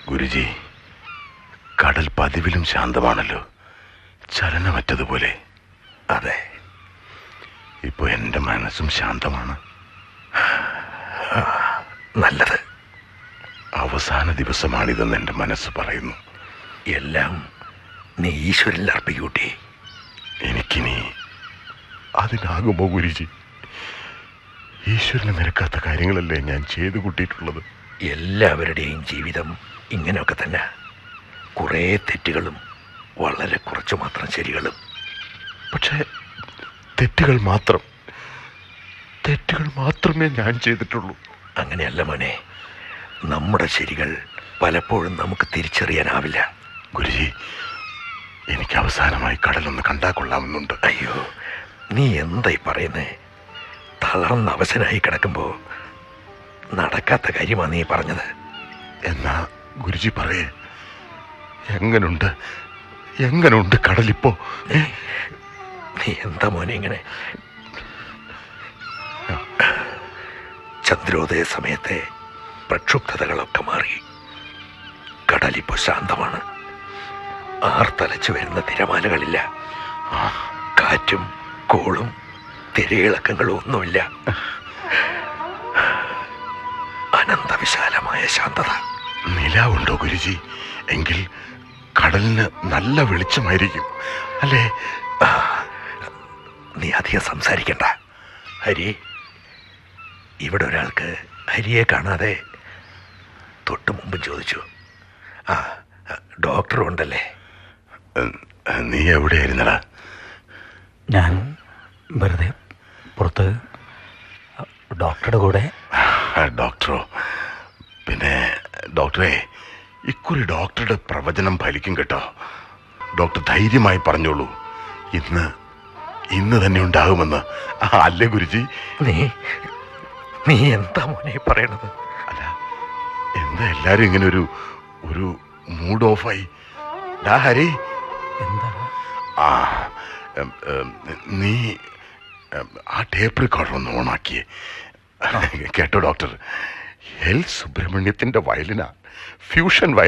ഗുരുജി കടൽ പതിവിലും ശാന്തമാണല്ലോ ചലനമറ്റതുപോലെ അതെ ഇപ്പൊ എന്റെ മനസ്സും ശാന്തമാണ് നല്ലത് അവസാന ദിവസമാണിതെന്ന് എന്റെ മനസ്സ് പറയുന്നു എല്ലാം നീ ഈശ്വരനിൽ അർപ്പിക്കൂട്ടി എനിക്കിനി അതിനാകുമോ ഗുരുജി ഈശ്വരന് നിരക്കാത്ത കാര്യങ്ങളല്ലേ ഞാൻ ചെയ്തു കൂട്ടിയിട്ടുള്ളത് എല്ലാവരുടെയും ജീവിതം ഇങ്ങനെയൊക്കെ തന്നെ കുറേ തെറ്റുകളും വളരെ കുറച്ച് മാത്രം ശരികളും പക്ഷേ തെറ്റുകൾ മാത്രം തെറ്റുകൾ മാത്രമേ ഞാൻ ചെയ്തിട്ടുള്ളൂ അങ്ങനെയല്ല മോനെ നമ്മുടെ ശരികൾ പലപ്പോഴും നമുക്ക് തിരിച്ചറിയാനാവില്ല ഗുരുജി എനിക്ക് അവസാനമായി കടലൊന്ന് കണ്ടാ കൊള്ളാമെന്നുണ്ട് അയ്യോ നീ എന്തായി പറയുന്നേ തളർന്ന അവശനായി കിടക്കുമ്പോൾ നടക്കാത്ത കാര്യമാണ് നീ പറഞ്ഞത് എന്നാ ഗുരുജി പറയേ എങ്ങനുണ്ട് എങ്ങനുണ്ട് കടലിപ്പോ ഏ? നീ എന്താ മോനെ ഇങ്ങനെ ചന്ദ്രോദയ സമയത്തെ പ്രക്ഷുബ്ധതകളൊക്കെ മാറി കടലിപ്പോ ശാന്തമാണ് ആർത്തലച്ചു വരുന്ന തിരമാലകളില്ല കാറ്റും കോളും തിരയിളക്കങ്ങളും ഒന്നുമില്ല അനന്തവിശാലമായ ശാന്തത നിലാവുണ്ടോ ഗുരുജി എങ്കിൽ കടലിന് നല്ല വെളിച്ചമായിരിക്കും അല്ലേ നീ അധികം സംസാരിക്കണ്ട ഹരി ഇവിടെ ഒരാൾക്ക് ഹരിയെ കാണാതെ തൊട്ട് മുമ്പ് ചോദിച്ചു ആ ഡോക്ടറും ഉണ്ടല്ലേ ഉം, നീ എവിടെയായിരുന്നടാ ഞാൻ വെറുതെ പുറത്ത് ഡോക്ടറുടെ കൂടെ ആ, ഡോക്ടറോ പിന്നെ ഡോക്ടറെ ഇക്കുറി ഡോക്ടറുടെ പ്രവചനം ഫലിക്കും കേട്ടോ ഡോക്ടർ ധൈര്യമായി പറഞ്ഞോളൂ ഇന്ന് ഇന്ന് തന്നെ ഉണ്ടാകുമെന്ന് ആ, അല്ലേ ഗുരുജി നീ നീ എന്താ മോനെ പറയണത് അല്ല എന്താ എല്ലാരും ഇങ്ങനെ ഒരു ഒരു മൂഡ് ഓഫായി ഡാ ഹരി എന്താണ് ആ ഉം, ഉം, നീ ഉം, ആ ടേപ്പ് റെക്കോർഡർ ഒന്ന് ഓണാക്കിയേ കേട്ടോ ഡോക്ടർ എൽ സുബ്രഹ്മണ്യത്തിന്റെ വയലിന ഫ്യൂഷൻ